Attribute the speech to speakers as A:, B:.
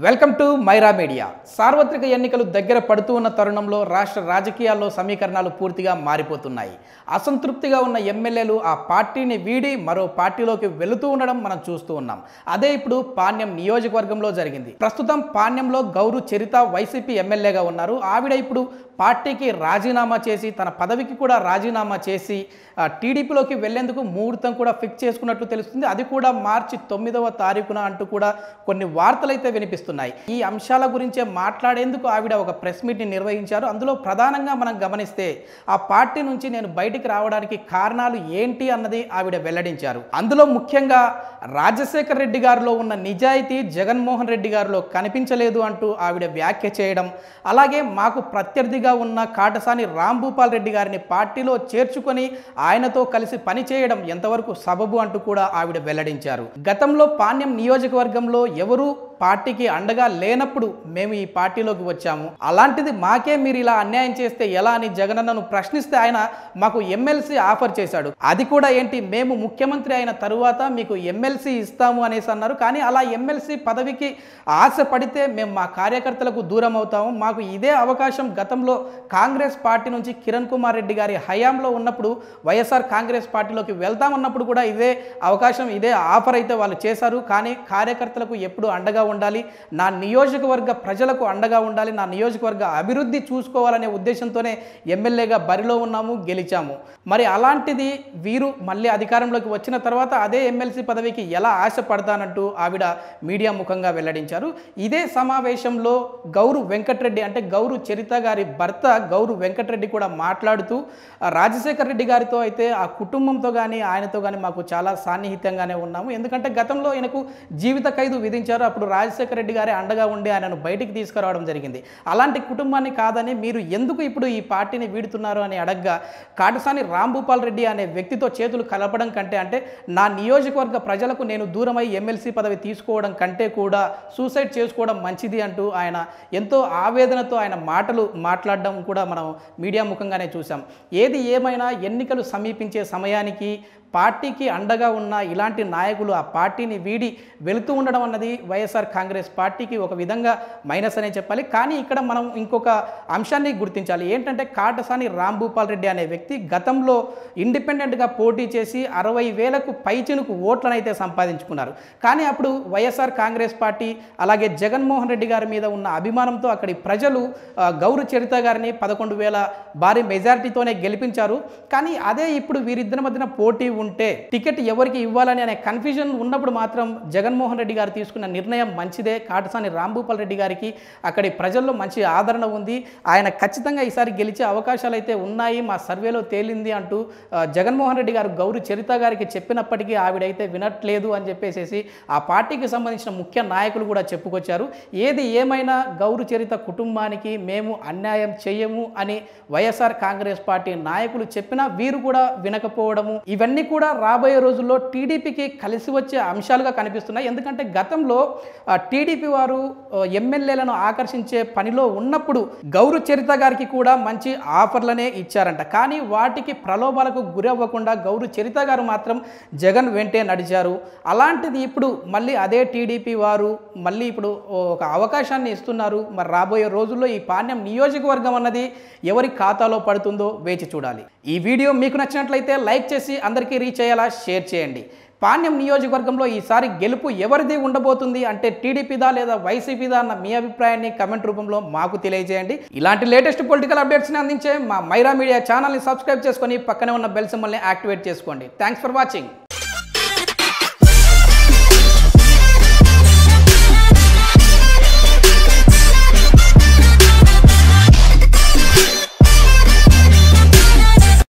A: welcome to Myra media సార్వత్రిక ఎన్నికలు దగ్గర పడుతూ ఉన్న తరుణంలో రాష్ట్ర రాజకీయాల్లో సమీకరణాలు పూర్తిగా మారిపోతున్నాయి అసంతృప్తిగా ఉన్న ఎమ్మెల్యేలు ఆ పార్టీని వీడి మరో పార్టీలోకి వెళుతూ ఉండడం మనం చూస్తూ ఉన్నాం అదే ఇప్పుడు పాణ్యం నియోజకవర్గంలో జరిగింది ప్రస్తుతం పాణ్యంలో గౌరు చరిత వైసీపీ ఎమ్మెల్యేగా ఉన్నారు ఆవిడ ఇప్పుడు పార్టీకి రాజీనామా చేసి తన పదవికి కూడా రాజీనామా చేసి ఆ, టీడీపీలోకి వెళ్లేందుకు ముహూర్తం కూడా ఫిక్స్ చేసుకున్నట్లు తెలుస్తుంది అది కూడా మార్చి తొమ్మిదవ తారీఖున అంటూ కూడా కొన్ని వార్తలు అయితే వినిపిస్తున్నాయి ఈ అంశాల గురించే మాట్లాడేందుకు ఆవిడ ఒక ప్రెస్ మీట్ని నిర్వహించారు అందులో ప్రధానంగా మనం గమనిస్తే ఆ పార్టీ నుంచి నేను బయటికి రావడానికి కారణాలు ఏంటి అన్నది ఆవిడ వెల్లడించారు అందులో ముఖ్యంగా రాజశేఖర్ రెడ్డి గారిలో ఉన్న నిజాయితీ జగన్మోహన్ రెడ్డి గారిలో కనిపించలేదు అంటూ ఆవిడ వ్యాఖ్య చేయడం అలాగే మాకు ప్రత్యర్థిగా ఉన్న కాటసాని రాంభూపాల్ రెడ్డి గారిని పార్టీలో చేర్చుకొని ఆయనతో కలిసి పనిచేయడం ఎంతవరకు సబబు అంటూ కూడా ఆవిడ వెల్లడించారు గతంలో పాణ్యం నియోజకవర్గంలో ఎవరు పార్టీకి అండగా లేనప్పుడు మేము ఈ పార్టీలోకి వచ్చాము అలాంటిది మాకే మీరు ఇలా అన్యాయం చేస్తే ఎలా అని జగనన్నను ప్రశ్నిస్తే ఆయన మాకు ఎమ్మెల్సీ ఆఫర్ చేశాడు అది కూడా ఏంటి మేము ముఖ్యమంత్రి అయిన తరువాత మీకు ఎమ్మెల్సీ ఇస్తాము అనేసి అన్నారు కానీ అలా ఎమ్మెల్సీ పదవికి ఆశ పడితే మేము మా కార్యకర్తలకు దూరం అవుతాము మాకు ఇదే అవకాశం గతంలో కాంగ్రెస్ పార్టీ నుంచి కిరణ్ కుమార్ రెడ్డి గారి హయాంలో ఉన్నప్పుడు వైఎస్ఆర్ కాంగ్రెస్ పార్టీలోకి వెళ్తామన్నప్పుడు కూడా ఇదే అవకాశం ఇదే ఆఫర్ అయితే వాళ్ళు చేశారు కానీ కార్యకర్తలకు ఎప్పుడు అండగా ఉండాలి నా నియోజకవర్గ ప్రజలకు అండగా ఉండాలి నా నియోజకవర్గ అభివృద్ధి చూసుకోవాలనే ఉద్దేశంతోనే ఎమ్మెల్యేగా బరిలో ఉన్నాము గెలిచాము మరి అలాంటిది వీరు మళ్ళీ అధికారంలోకి వచ్చిన తర్వాత అదే ఎమ్మెల్సీ పదవికి ఎలా ఆశపడతానంటూ ఆవిడ మీడియా ముఖంగా వెల్లడించారు ఇదే సమావేశంలో గౌరు వెంకటరెడ్డి అంటే గౌరు చరిత గారి భర్త గౌరు వెంకటరెడ్డి కూడా మాట్లాడుతూ ఆ, రాజశేఖర రెడ్డి గారితో అయితే ఆ కుటుంబంతో కానీ ఆయనతో కానీ మాకు చాలా సాన్నిహిత్యంగానే ఉన్నాము ఎందుకంటే గతంలో ఈయనకు జీవిత ఖైదు విధించారు అప్పుడు రాజశేఖర రెడ్డి గారే అండగా ఉండి ఆయనను బయటికి తీసుకురావడం జరిగింది అలాంటి కుటుంబాన్ని కాదని మీరు ఎందుకు ఇప్పుడు ఈ పార్టీని వీడుతున్నారు అని అడగ్గా కాటసాని రాంభూపాల్ రెడ్డి అనే వ్యక్తితో చేతులు కలపడం కంటే అంటే నా నియోజకవర్గ ప్రజలకు నేను దూరమై ఎమ్మెల్సీ పదవి తీసుకోవడం కంటే కూడా సూసైడ్ చేసుకోవడం మంచిది అంటూ ఆయన ఎంతో ఆవేదనతో ఆయన మాటలు మాట్లాడడం కూడా మనం మీడియా ముఖంగానే చూసాం ఏది ఏమైనా ఎన్నికలు సమీపించే సమయానికి పార్టీకి అండగా ఉన్న ఇలాంటి నాయకులు ఆ పార్టీని వీడి వెళుతూ ఉండడం అన్నది వైఎస్ఆర్ కాంగ్రెస్ పార్టీకి ఒక విధంగా మైనస్ అనే చెప్పాలి కానీ ఇక్కడ మనం ఇంకొక అంశాన్ని గుర్తించాలి ఏంటంటే కాటసాని రాంభూపాల్ రెడ్డి అనే వ్యక్తి గతంలో ఇండిపెండెంట్గా పోటీ చేసి అరవై వేలకు పైచినుకు ఓట్లను అయితే సంపాదించుకున్నారు కానీ అప్పుడు వైఎస్ఆర్ కాంగ్రెస్ పార్టీ అలాగే జగన్మోహన్ రెడ్డి గారి మీద ఉన్న అభిమానంతో అక్కడి ప్రజలు ఆ, గౌరు చరిత గారిని పదకొండు వేల భారీ మెజారిటీతోనే గెలిపించారు కానీ అదే ఇప్పుడు వీరిద్దరి మధ్యన పోటీ ఉంటే టికెట్ ఎవరికి ఇవ్వాలని అనే కన్ఫ్యూజన్ ఉన్నప్పుడు మాత్రం జగన్మోహన్ రెడ్డి గారు తీసుకున్న నిర్ణయం మంచిదే కాటసాని రాంభూపాల్ రెడ్డి గారికి అక్కడి ప్రజల్లో మంచి ఆదరణ ఉంది ఆయన ఖచ్చితంగా ఈసారి గెలిచే అవకాశాలు అయితే ఉన్నాయి మా సర్వేలో తేలింది అంటూ ఆ, జగన్మోహన్ రెడ్డి గారు గౌరు చరిత గారికి చెప్పినప్పటికీ ఆవిడైతే వినట్లేదు అని చెప్పేసి ఆ పార్టీకి సంబంధించిన ముఖ్య నాయకులు కూడా చెప్పుకొచ్చారు ఏది ఏమైనా గౌరు చరిత కుటుంబానికి మేము అన్యాయం చేయము అని వైఎస్ఆర్ కాంగ్రెస్ పార్టీ నాయకులు చెప్పినా వీరు కూడా వినకపోవడము ఇవన్నీ కూడా రాబోయే రోజుల్లో టీడీపీకి కలిసి వచ్చే అంశాలుగా కనిపిస్తున్నాయి ఎందుకంటే గతంలో ఆ, టీడీపీ వారు ఆ, ఎమ్మెల్యేలను ఆకర్షించే పనిలో ఉన్నప్పుడు గౌరు చరిత గారికి కూడా మంచి ఆఫర్లనే ఇచ్చారంట కానీ వాటికి ప్రలోభాలకు గురి అవ్వకుండా గౌరు చరిత గారు మాత్రం జగన్ వెంటే నడిచారు అలాంటిది ఇప్పుడు మళ్ళీ అదే టీడీపీ వారు మళ్ళీ ఇప్పుడు ఒక అవకాశాన్ని ఇస్తున్నారు మరి రాబోయే రోజుల్లో ఈ పాణ్యం నియోజకవర్గం అన్నది ఎవరి ఖాతాలో పడుతుందో వేచి చూడాలి ఈ వీడియో మీకు నచ్చినట్లయితే లైక్ చేసి అందరికీ రీచ్ అయ్యేలా షేర్ చేయండి పాణ్యం నియోజకవర్గంలో ఈసారి గెలుపు ఎవరిది ఉండబోతుంది అంటే టీడీపీదా లేదా వైసీపీదా అన్న మీ అభిప్రాయాన్ని కమెంట్ రూపంలో మాకు తెలియజేయండి ఇలాంటి లేటెస్ట్ పొలిటికల్ అప్డేట్స్ని అందించే మా మైరా మీడియా ఛానల్ని సబ్స్క్రైబ్ చేసుకొని పక్కనే ఉన్న బెల్ సింబల్ని యాక్టివేట్ చేసుకోండి థ్యాంక్స్ ఫర్ వాచింగ్